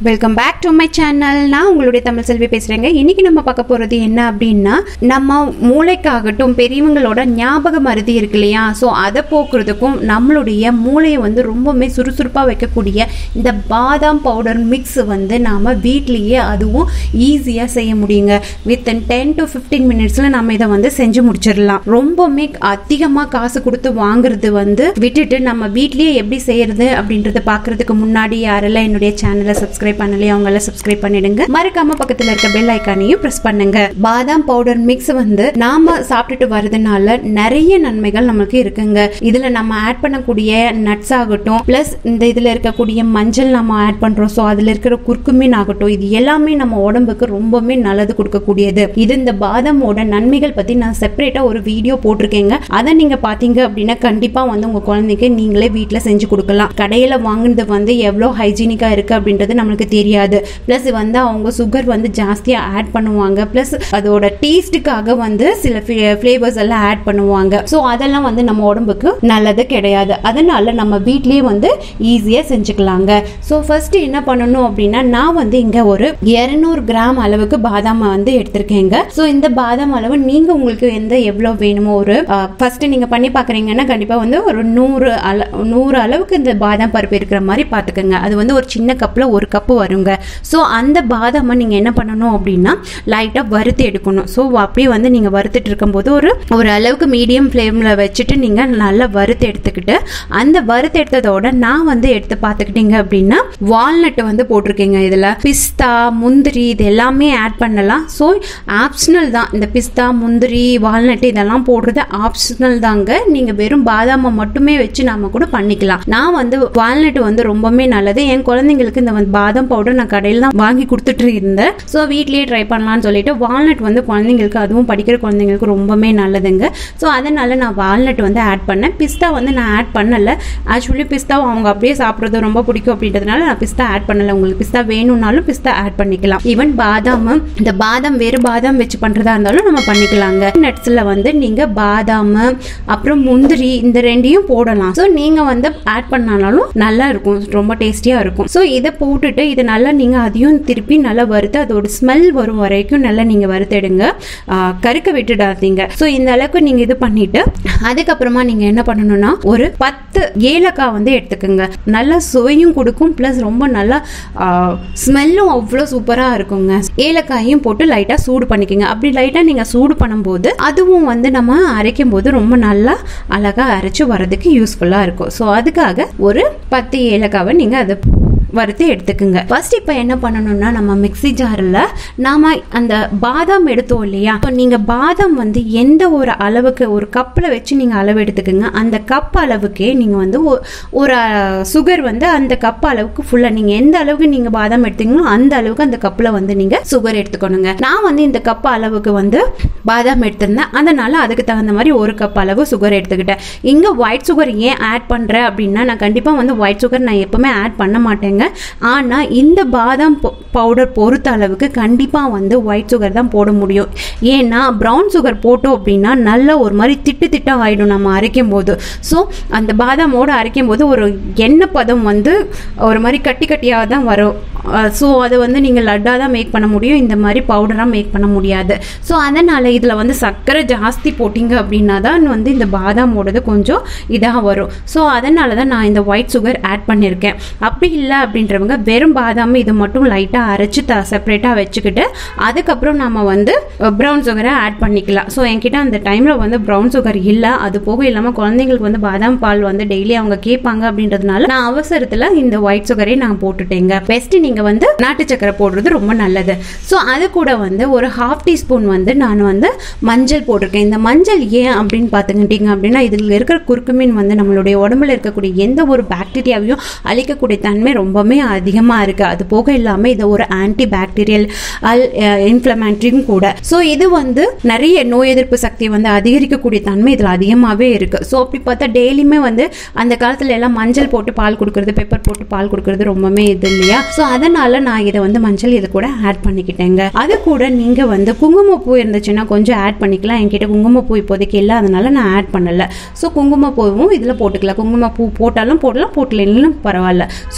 welcome back to my channel நான் உங்களுடைய தமிழ் செல்வி பேசுகிறேங்க இன்னைக்கு நம்ம பார்க்க போகிறது என்ன அப்படின்னா நம்ம மூளைக்காகட்டும் பெரியவங்களோட ஞாபக மருதி இருக்கு இல்லையா ஸோ அதை போக்குறதுக்கும் நம்மளுடைய மூளையை வந்து ரொம்பவுமே சுறுசுறுப்பாக வைக்கக்கூடிய இந்த பாதாம் பவுடர் மிக்ஸ் வந்து நாம் வீட்லேயே அதுவும் ஈஸியாக செய்ய முடியுங்க with in ten to fifteen மினிட்ஸில் நம்ம இதை வந்து செஞ்சு முடிச்சிடலாம் ரொம்பவுமே அதிகமாக காசு கொடுத்து வாங்குறது வந்து விட்டுட்டு நம்ம வீட்லேயே எப்படி செய்யறது அப்படின்றத பார்க்கறதுக்கு முன்னாடி யாரெல்லாம் என்னுடைய சேனலை சப்ஸ்கிரைப் பண்ணலையோ அவங்கள சப்ஸ்கிரைப் பண்ணிடுங்க மறக்காம பக்கத்துல இருக்க பெல் ஐக்கானையும் பிரஸ் பண்ணுங்க பாதாம் பவுடர் மிக்ஸ் வந்து நாம சாப்பிட்டுட்டு வரதுனால நிறைய நன்மைகள் நமக்கு இருக்குங்க இதுல நம்ம ஆட் பண்ணக்கூடிய நட்ஸ் ஆகட்டும் பிளஸ் இந்த இதுல இருக்கக்கூடிய மஞ்சள் நம்ம ஆட் பண்றோம் ஸோ அதுல இருக்கிற குர்குமின் ஆகட்டும் இது எல்லாமே நம்ம உடம்புக்கு ரொம்பவே நல்லது கொடுக்கக்கூடியது இது இந்த பாதாமோட நன்மைகள் பத்தி நான் செப்பரேட்டா ஒரு வீடியோ போட்டிருக்கேங்க அதை நீங்க பாத்தீங்க அப்படின்னா கண்டிப்பா வந்து உங்க குழந்தைக்கு நீங்களே வீட்ல செஞ்சு கொடுக்கலாம் கடையில வாங்குனது வந்து எவ்வளோ ஹைஜீனிக்கா இருக்கு அப்படின்றது நம்மளுக்கு தெரியாது ப்ளஸ் வந்து அவங்க சுகர் வந்து ஜாஸ்தியா ஆட் பண்ணுவாங்க ப்ளஸ் அதோட டேஸ்ட்டுக்காக வந்து சில ஃப்ளேவர்ஸ் எல்லாம் ஆட் பண்ணுவாங்க ஸோ அதெல்லாம் வந்து நம்ம உடம்புக்கு நல்லது கிடையாது அதனால நம்ம வீட்லயே வந்து ஈஸியா செஞ்சுக்கலாங்க ஸோ ஃபர்ஸ்ட் என்ன பண்ணணும் அப்படின்னா நான் வந்து இங்க ஒரு 200 கிராம் அளவுக்கு பாதாம் வந்து எடுத்திருக்கேங்க ஸோ இந்த பாதாம் அளவு நீங்க உங்களுக்கு எந்த எவ்வளோ வேணுமோ ஒரு ஃபர்ஸ்ட் நீங்க பண்ணி பாக்குறீங்கன்னா கண்டிப்பா வந்து ஒரு நூறு அள நூறு அளவுக்கு இந்த பாதாம் பருப்பு இருக்கிற மாதிரி பார்த்துக்கோங்க அது வந்து ஒரு சின்ன கப்பில் ஒரு கப்பு வருங்க ஸோ அந்த பாதாமை நீங்கள் என்ன பண்ணணும் அப்படின்னா லைட்டாக வறுத்து எடுக்கணும் ஸோ அப்படியே வந்து நீங்கள் வறுத்துட்டு இருக்கும்போது ஒரு ஒரு அளவுக்கு மீடியம் ஃப்ளேமில் வச்சுட்டு நீங்கள் நல்லா வறுத்து எடுத்துக்கிட்டு அந்த வறுத்து எடுத்ததோட நான் வந்து எடுத்து பார்த்துக்கிட்டீங்க அப்படின்னா வால்நட் வந்து போட்டிருக்கேங்க இதில் பிஸ்தா முந்திரி இது எல்லாமே ஆட் பண்ணலாம் ஸோ ஆப்ஷனல் தான் இந்த பிஸ்தா முந்திரி வால்நட் இதெல்லாம் போடுறது ஆப்ஷனல் தாங்க நீங்கள் வெறும் பாதாமை மட்டுமே வச்சு நாம கூட பண்ணிக்கலாம் நான் வந்து வால்நட் வந்து ரொம்பவே நல்லது என் குழந்தைங்களுக்கு இந்த வந்து பாதாம் பவுடர் நான் கடையில் தான் வாங்கி கொடுத்துட்டு இருந்தேன் ஸோ வீட்லயே ட்ரை பண்ணலாம்னு சொல்லிட்டு வால்நட் வந்து குழந்தைங்களுக்கு அதுவும் படிக்கிற குழந்தைங்களுக்கு ரொம்பவே நல்லதுங்க ஸோ அதனால நான் வால்நட் வந்து ஆட் பண்ணேன் பிஸ்தா வந்து நான் ஆட் பண்ணலை ஆக்சுவலி பிஸ்தா அவங்க அப்படியே சாப்பிட்றது ரொம்ப பிடிக்கும் அப்படின்றதுனால நான் பிஸ்தா ஆட் பண்ணலை உங்களுக்கு பிஸ்தா வேணும்னாலும் பிஸ்தா ஆட் பண்ணிக்கலாம் ஈவன் பாதாம் இந்த பாதாம் வேறு பாதாம் வச்சு பண்ணுறதா இருந்தாலும் நம்ம பண்ணிக்கலாங்க நட்ஸில் வந்து நீங்கள் பாதாம் அப்புறம் முந்திரி இந்த ரெண்டையும் போடலாம் ஸோ நீங்கள் வந்து ஆட் பண்ணாலும் நல்லா இருக்கும் ரொம்ப டேஸ்டியாக இருக்கும் ஸோ இதை போட்டுட்டு இதை நல்லா நீங்கள் அதையும் திருப்பி நல்லா வறுத்து அதோட ஸ்மெல் வரும் வரைக்கும் நல்லா நீங்கள் வறுத்தெடுங்க ஆ, கருக்க விட்டுடாதீங்க ஸோ இந்த அளவுக்கு நீங்கள் இது பண்ணிட்டு அதுக்கப்புறமா நீங்கள் என்ன பண்ணணும்னா ஒரு பத்து ஏலக்காய் வந்து எடுத்துக்கோங்க நல்லா சுவையும் கொடுக்கும் ப்ளஸ் ரொம்ப நல்லா ஸ்மெல்லும் அவ்வளோ சூப்பராக இருக்குங்க ஏலக்காயும் போட்டு லைட்டாக சூடு பண்ணிக்கோங்க அப்படி லைட்டாக நீங்கள் சூடு பண்ணும்போது அதுவும் வந்து நம்ம அரைக்கும் போது ரொம்ப நல்லா அழகாக அரைச்சு வரதுக்கு யூஸ்ஃபுல்லாக இருக்கும் ஸோ அதுக்காக ஒரு பத்து ஏலக்காவை நீங்கள் அதை வறுத்து எடுத்துக்குங்க ஃபர்ஸ்ட் இப்போ என்ன பண்ணணும்னா நம்ம மிக்ஸி ஜாரில் நாம அந்த பாதாம் எடுத்தோம் இல்லையா இப்போ நீங்கள் பாதாம் வந்து எந்த ஒரு அளவுக்கு ஒரு கப்பில் வச்சு நீங்கள் அளவு எடுத்துக்கோங்க அந்த கப் அளவுக்கே நீங்கள் வந்து ஒ- ஒரு சுகர் வந்து அந்த கப் அளவுக்கு ஃபுல்லாக நீங்கள் எந்த அளவுக்கு நீங்கள் பாதாம் எடுத்தீங்களோ அந்த அளவுக்கு அந்த கப்பில் வந்து நீங்கள் சுகர் எடுத்துக்கணுங்க நான் வந்து இந்த கப் அளவுக்கு வந்து பாதாம் எடுத்திருந்தேன் அதனால அதுக்கு தகுந்த மாதிரி ஒரு கப் அளவு சுகர் எடுத்துக்கிட்டேன் இங்கே ஒயிட் சுகர் ஏன் ஆட் பண்ணுறேன் அப்படின்னா நான் கண்டிப்பாக வந்து ஒயிட் சுகர் நான் எப்பவுமே ஆட் பண்ண மாட்டேங்க ஆனால் இந்த பாதாம் பவுடர் பொறுத்த அளவுக்கு கண்டிப்பாக வந்து ஒயிட் சுகர் தான் போட முடியும் ஏன்னா ப்ரௌன் சுகர் போட்டோம் அப்படின்னா நல்ல ஒரு மாதிரி திட்டு திட்டாக ஆயிடும் நம்ம அரைக்கும் போது ஸோ அந்த பாதாமோடு அரைக்கும் போது ஒரு எண்ணெய் பதம் வந்து ஒரு மாதிரி கட்டி கட்டியாக தான் வரும் ஸோ அதை வந்து நீங்கள் லட்டாக தான் மேக் பண்ண முடியும் இந்த மாதிரி பவுடராக மேக் பண்ண முடியாது ஸோ அதனால் இதில் வந்து சர்க்கரை ஜாஸ்தி போட்டிங்க அப்படின்னா தான் வந்து இந்த பாதாமோடது கொஞ்சம் இதாக வரும் ஸோ அதனால தான் நான் இந்த ஒயிட் சுகர் ஆட் பண்ணியிருக்கேன் அப்படி இல்லை அப்படின்றவங்க வெறும் பாதாம் இது மட்டும் லைட்டாக அரைச்சி த செப்பரேட்டாக வச்சுக்கிட்டு அதுக்கப்புறம் நம்ம வந்து ப்ரௌன் சுகரை ஆட் பண்ணிக்கலாம் ஸோ என்கிட்ட அந்த டைமில் வந்து ப்ரௌன் சுகர் இல்லை அது போக இல்லாமல் குழந்தைங்களுக்கு வந்து பாதாம் பால் வந்து டெய்லி அவங்க கேட்பாங்க அப்படின்றதுனால நான் அவசரத்தில் இந்த ஒயிட் சுகரை நான் போட்டுட்டேங்க பெஸ்ட் நீங்கள் வந்து நாட்டு சக்கரை போடுறது ரொம்ப நல்லது ஸோ அது கூட வந்து ஒரு ஹாஃப் டீஸ்பூன் வந்து நான் வந்து மஞ்சள் போட்டிருக்கேன் இந்த மஞ்சள் ஏன் அப்படின்னு பார்த்துக்கிட்டீங்க அப்படின்னா இதில் இருக்கிற குறுக்குமீன் வந்து நம்மளுடைய உடம்புல இருக்கக்கூடிய எந்த ஒரு பாக்டீரியாவையும் அழிக்கக்கூடிய தன்மை ரொம்பவுமே அதிகமாக இருக்குது அது போக இல்லாமல் இது ஒரு ஆன்டி பாக்டீரியல் அல் இன்ஃப்ளமேட்டரியும் கூட ஸோ இது வந்து நிறைய நோய் எதிர்ப்பு சக்தியை வந்து அதிகரிக்கக்கூடிய தன்மை இதில் அதிகமாகவே இருக்குது ஸோ அப்படி பார்த்தா டெய்லியுமே வந்து அந்த காலத்துல எல்லாம் மஞ்சள் போட்டு பால் கொடுக்கறது பெப்பர் போட்டு பால் கொடுக்கறது ரொம்பவே இது இல்லையா ஸோ அதனால நான் இதை வந்து மஞ்சள் இது கூட ஆட் பண்ணிக்கிட்டேங்க அது கூட நீங்கள் வந்து குங்குமப்பூ இருந்துச்சுன்னா கொஞ்சம் ஆட் பண்ணிக்கலாம் என்கிட்ட குங்குமப்பூ இப்போதைக்கு இல்லை அதனால நான் ஆட் பண்ணலை ஸோ குங்குமப்பூவும் இதில் போட்டுக்கலாம் குங்குமப்பூ போட்டாலும் போடலாம் போட்டலாம் பரவாயில்ல ஸோ இதை வந்து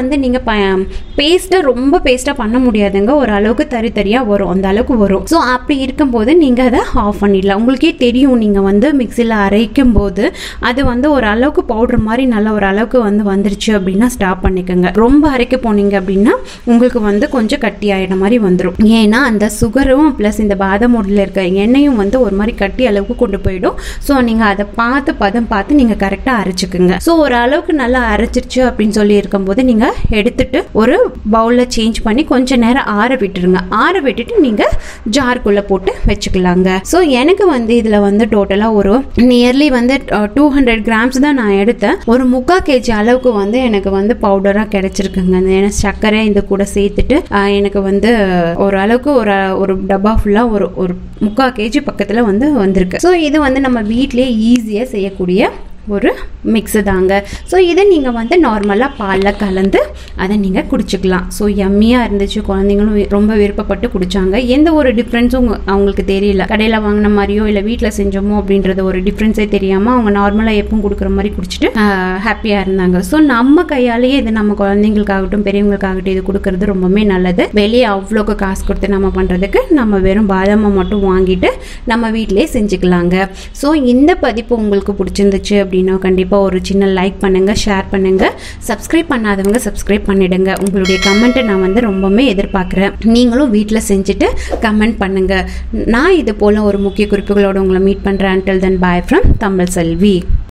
வந்து நீங்கள் பேஸ்ட்டாக ரொம்ப பேஸ்ட்டாக பண்ண முடியாதுங்க ஒரு அளவுக்கு தறி தறியாக வரும் அந்த அளவுக்கு வரும் ஸோ அப்படி இருக்கும்போது நீங்கள் அதை ஆஃப் பண்ணிடலாம் உங்களுக்கே தெரியும் நீங்கள் வந்து மிக்சியில் அரைக்கும் போது அது வந்து ஒரு அளவுக்கு பவுடர் மாதிரி நல்ல ஒரு அளவுக்கு வந்து வந்துருச்சு அப்படின்னா ஸ்டாப் பண்ணிக்கோங்க ரொம்ப அரைக்க போனீங்க அப்படின்னா உங்களுக்கு வந்து கொஞ்சம் கட்டி ஆயிட மாதிரி வந்துடும் ஏன்னா அந்த சுகரும் ப்ளஸ் இந்த பாதாம் உடலில் இருக்க எண்ணெயும் வந்து ஒரு மாதிரி கட்டி அளவுக்கு கொண்டு போயிடும் ஸோ நீங்கள் அதை பார்த்து பதம் பார்த்து நீங்கள் கரெக்டாக அரைச்சிக்குங்க ஸோ ஒரு அளவுக்கு நல்லா அரைச்சிருச்சு அப்படின்னு சொல்லி இருக்கும்போது நீங்கள் எடுத்துட்டு ஒரு பவுலில் சேஞ்ச் பண்ணி கொஞ்ச நேரம் ஆற விட்டுருங்க ஆற விட்டுட்டு நீங்கள் ஜார்க்குள்ளே போட்டு வச்சுக்கலாங்க ஸோ எனக்கு வந்து இதில் வந்து டோட்டலாக ஒரு நியர்லி வந்து டூ ஹண்ட்ரட் கிராம்ஸ் தான் நான் எடுத்தேன் ஒரு முக்கா கேஜி அளவுக்கு வந்து எனக்கு வந்து பவுடராக கிடைச்சிருக்குங்க அந்த ஏன்னா சர்க்கரை இந்த கூட சேர்த்துட்டு ஆஹ், எனக்கு வந்து ஒரு அளவுக்கு ஒரு ஒரு டப்பா ஃபுல்லாக ஒரு ஒரு முக்கா கேஜி பக்கத்தில் வந்து வந்திருக்கு ஸோ இது வந்து நம்ம வீட்டிலேயே ஈஸியாக செய்யக்கூடிய ஒரு மிக்ஸு தாங்க ஸோ இதை நீங்கள் வந்து நார்மலாக பாலில் கலந்து அதை நீங்கள் குடிச்சுக்கலாம் ஸோ யம்மியாக இருந்துச்சு குழந்தைங்களும் வி- ரொம்ப விருப்பப்பட்டு குடிச்சாங்க எந்த ஒரு டிஃப்ரென்ஸும் அவங்களுக்கு தெரியல கடையில் வாங்கின மாதிரியோ இல்லை வீட்டில் செஞ்சோமோ அப்படின்றது ஒரு டிஃப்ரென்ஸே தெரியாமல் அவங்க நார்மலாக எப்பவும் கொடுக்குற மாதிரி குடிச்சிட்டு ஹாப்பியாக இருந்தாங்க ஸோ நம்ம கையாலேயே இது நம்ம குழந்தைங்களுக்காகட்டும் பெரியவங்களுக்காகட்டும் இது கொடுக்கறது ரொம்பவே நல்லது வெளியே அவ்வளோக்கு காசு கொடுத்து நம்ம பண்ணுறதுக்கு நம்ம வெறும் பாதாமை மட்டும் வாங்கிட்டு நம்ம வீட்டிலேயே செஞ்சுக்கலாங்க ஸோ இந்த பதிப்பு உங்களுக்கு பிடிச்சிருந்துச்சு அப்படின்னா கண்டிப்பாக ஒரு சின்ன லைக் பண்ணுங்கள் ஷேர் பண்ணுங்கள் சப்ஸ்கிரைப் பண்ணாதவங்க சப்ஸ்கிரைப் பண்ணிடுங்க உங்களுடைய கமெண்ட்டை நான் வந்து ரொம்பவுமே எதிர்பார்க்குறேன் நீங்களும் வீட்டில் செஞ்சுட்டு கமெண்ட் பண்ணுங்கள் நான் இது போல் ஒரு முக்கிய குறிப்புகளோடு உங்களை மீட் பண்ணுறேன் until then bye from Tamil Selvi